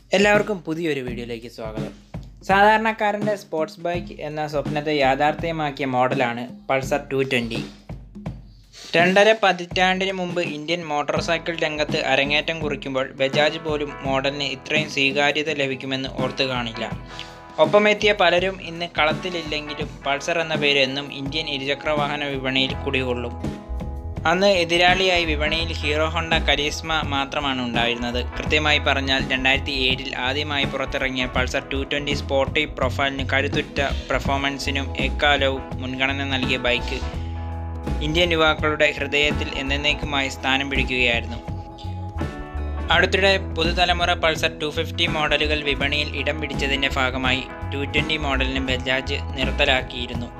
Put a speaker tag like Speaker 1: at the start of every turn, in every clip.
Speaker 1: എല്ലാവർക്കും പുതിയൊരു വീഡിയോയിലേക്ക് സ്വാഗതം സാധാരണക്കാരൻ്റെ സ്പോർട്സ് ബൈക്ക് എന്ന സ്വപ്നത്തെ യാഥാർത്ഥ്യമാക്കിയ മോഡലാണ് പൾസർ ടു ട്വൻറ്റി രണ്ടര പതിറ്റാണ്ടിന് മുമ്പ് ഇന്ത്യൻ മോട്ടോർ സൈക്കിൾ രംഗത്ത് അരങ്ങേറ്റം കുറിക്കുമ്പോൾ ബജാജ് പോലും മോഡലിന് ഇത്രയും സ്വീകാര്യത ലഭിക്കുമെന്ന് ഓർത്തു കാണില്ല ഒപ്പമെത്തിയ പലരും ഇന്ന് കളത്തിലില്ലെങ്കിലും പൾസർ എന്ന പേര് എന്നും ഇന്ത്യൻ ഇരുചക്രവാഹന വിപണിയിൽ കുടികൊള്ളും അന്ന് എതിരാളിയായി വിപണിയിൽ ഹീറോ ഹോണ്ട കരീസ്മ മാത്രമാണ് ഉണ്ടായിരുന്നത് കൃത്യമായി പറഞ്ഞാൽ രണ്ടായിരത്തി ഏഴിൽ ആദ്യമായി പുറത്തിറങ്ങിയ പൾസർ ടു ട്വൻറ്റി സ്പോർട്ടി പ്രൊഫൈലിന് കരുത്തുറ്റ പെർഫോമൻസിനും എക്കാലവും മുൻഗണന നൽകിയ ബൈക്ക് ഇന്ത്യൻ യുവാക്കളുടെ ഹൃദയത്തിൽ എന്നേക്കുമായി സ്ഥാനം പിടിക്കുകയായിരുന്നു അടുത്തിടെ പുതുതലമുറ പൾസർ ടു ഫിഫ്റ്റി മോഡലുകൾ വിപണിയിൽ ഇടം പിടിച്ചതിൻ്റെ ഭാഗമായി ടു ട്വൻറ്റി മോഡലിന് ബജാജ് നിർത്തലാക്കിയിരുന്നു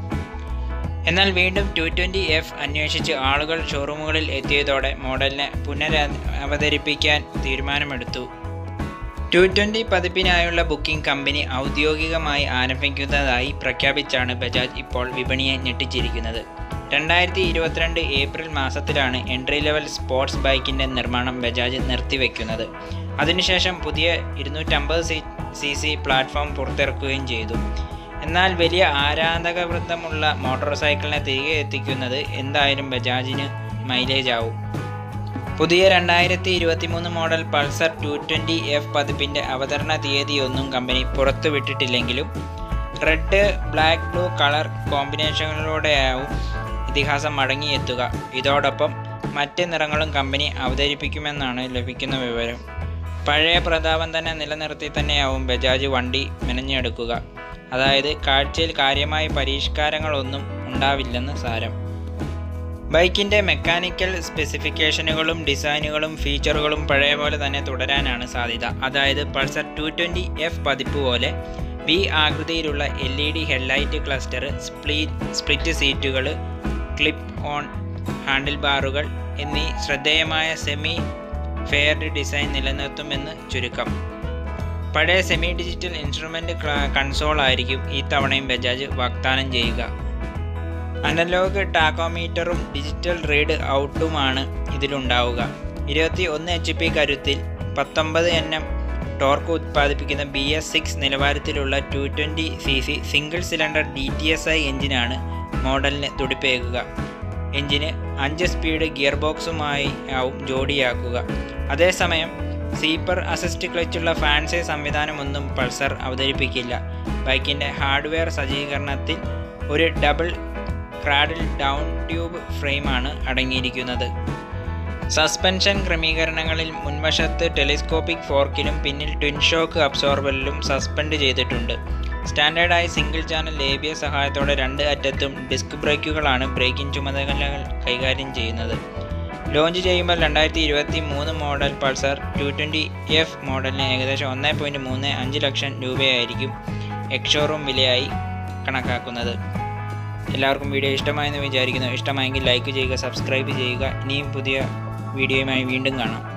Speaker 1: എന്നാൽ വീണ്ടും ടു ട്വൻറ്റി എഫ് അന്വേഷിച്ച് ആളുകൾ ഷോറൂമുകളിൽ എത്തിയതോടെ മോഡലിനെ പുനര അവതരിപ്പിക്കാൻ തീരുമാനമെടുത്തു ടു ട്വൻറ്റി പതിപ്പിനായുള്ള ബുക്കിംഗ് കമ്പനി ഔദ്യോഗികമായി ആരംഭിക്കുന്നതായി പ്രഖ്യാപിച്ചാണ് ബജാജ് ഇപ്പോൾ വിപണിയെ ഞെട്ടിച്ചിരിക്കുന്നത് രണ്ടായിരത്തി ഇരുപത്തിരണ്ട് ഏപ്രിൽ മാസത്തിലാണ് എൻട്രി ലെവൽ സ്പോർട്സ് ബൈക്കിൻ്റെ നിർമ്മാണം ബജാജ് നിർത്തിവെക്കുന്നത് അതിനുശേഷം പുതിയ ഇരുന്നൂറ്റമ്പത് സി സി സി പ്ലാറ്റ്ഫോം പുറത്തിറക്കുകയും ചെയ്തു എന്നാൽ വലിയ ആരാധക വൃത്തമുള്ള മോട്ടോർ സൈക്കിളിനെ തിരികെ എത്തിക്കുന്നത് എന്തായാലും ബജാജിന് മൈലേജ് ആവും പുതിയ രണ്ടായിരത്തി ഇരുപത്തി മൂന്ന് model Pulsar two twenty F പതിപ്പിൻ്റെ അവതരണ തീയതിയൊന്നും കമ്പനി പുറത്തുവിട്ടിട്ടില്ലെങ്കിലും റെഡ് ബ്ലാക്ക് ബ്ലൂ കളർ കോമ്പിനേഷനുകളോടെയാവും ഇതിഹാസം മടങ്ങിയെത്തുക ഇതോടൊപ്പം മറ്റ് നിറങ്ങളും കമ്പനി അവതരിപ്പിക്കുമെന്നാണ് ലഭിക്കുന്ന വിവരം പഴയ പ്രതാപം തന്നെ നിലനിർത്തി തന്നെയാവും ബജാജ് വണ്ടി മെനഞ്ഞെടുക്കുക അതായത് കാഴ്ചയിൽ കാര്യമായ പരിഷ്കാരങ്ങളൊന്നും ഉണ്ടാവില്ലെന്ന് സാരം ബൈക്കിൻ്റെ മെക്കാനിക്കൽ സ്പെസിഫിക്കേഷനുകളും ഡിസൈനുകളും ഫീച്ചറുകളും പഴയ പോലെ തന്നെ തുടരാനാണ് സാധ്യത അതായത് പൾസർ ടു ട്വൻറ്റി എഫ് പതിപ്പ് പോലെ വി ആകൃതിയിലുള്ള L E D headlight cluster സ്പ്ലീ സ്പ്ലിറ്റ് സീറ്റുകൾ ക്ലിപ്പ് ഓൺ ഹാൻഡിൽ ബാറുകൾ എന്നീ ശ്രദ്ധേയമായ സെമി ഫെയർഡ് ഡിസൈൻ നിലനിർത്തുമെന്ന് ചുരുക്കം പഴയ സെമി ഡിജിറ്റൽ ഇൻസ്ട്രുമെൻ്റ് കൺസോൾ ആയിരിക്കും ഈ തവണയും ബജാജ് വാഗ്ദാനം ചെയ്യുക അനലോഗ് ടാക്കോമീറ്ററും ഡിജിറ്റൽ റീഡ് ഔട്ടുമാണ് ഇതിലുണ്ടാവുക ഇരുപത്തി ഒന്ന് എച്ച് പി കരുത്തിൽ പത്തൊമ്പത് എൻ എം ടോർക്ക് ഉത്പാദിപ്പിക്കുന്ന ബി എസ് സിക്സ് നിലവാരത്തിലുള്ള two twenty C C single cylinder D T S I എഞ്ചിനാണ് മോഡലിന് തുടിപ്പേകുക എഞ്ചിന് അഞ്ച് സ്പീഡ് ഗിയർ ബോക്സുമായി ആവും ജോഡിയാക്കുക അതേസമയം സീപ്പർ അസിസ്റ്റ് ക്ലച്ചുള്ള ഫാൻസി സംവിധാനമൊന്നും പൾസർ അവതരിപ്പിക്കില്ല ബൈക്കിൻ്റെ ഹാർഡ്വെയർ സജ്ജീകരണത്തിൽ ഒരു ഡബിൾ ക്രാഡിൽ ഡൗൺ ട്യൂബ് ഫ്രെയിമാണ് അടങ്ങിയിരിക്കുന്നത് സസ്പെൻഷൻ ക്രമീകരണങ്ങളിൽ മുൻവശത്ത് ടെലിസ്കോപ്പിക് ഫോർക്കിലും പിന്നിൽ ട്വിൻ ഷോക്ക് അബ്സോർബറിലും സസ്പെൻഡ് ചെയ്തിട്ടുണ്ട് സ്റ്റാൻഡേർഡായി സിംഗിൾ ചാനൽ ലേബിയ സഹായത്തോടെ രണ്ട് അറ്റത്തും ഡിസ്ക് ബ്രേക്കുകളാണ് ബ്രേക്കിംഗ് ചുമതലകൾ കൈകാര്യം ചെയ്യുന്നത് ലോഞ്ച് ചെയ്യുമ്പോൾ രണ്ടായിരത്തി ഇരുപത്തി മൂന്ന് model Pulsar two twenty F മോഡലിന് ഏകദേശം ഒന്ന് പോയിൻറ്റ് മൂന്ന് അഞ്ച് ലക്ഷം രൂപയായിരിക്കും എക്സ്ഷോറൂം വിലയായി കണക്കാക്കുന്നത് എല്ലാവർക്കും വീഡിയോ ഇഷ്ടമായെന്ന് വിചാരിക്കുന്നു ഇഷ്ടമായെങ്കിൽ ലൈക്ക് ചെയ്യുക സബ്സ്ക്രൈബ് ചെയ്യുക ഇനിയും പുതിയ വീഡിയോയുമായി വീണ്ടും കാണാം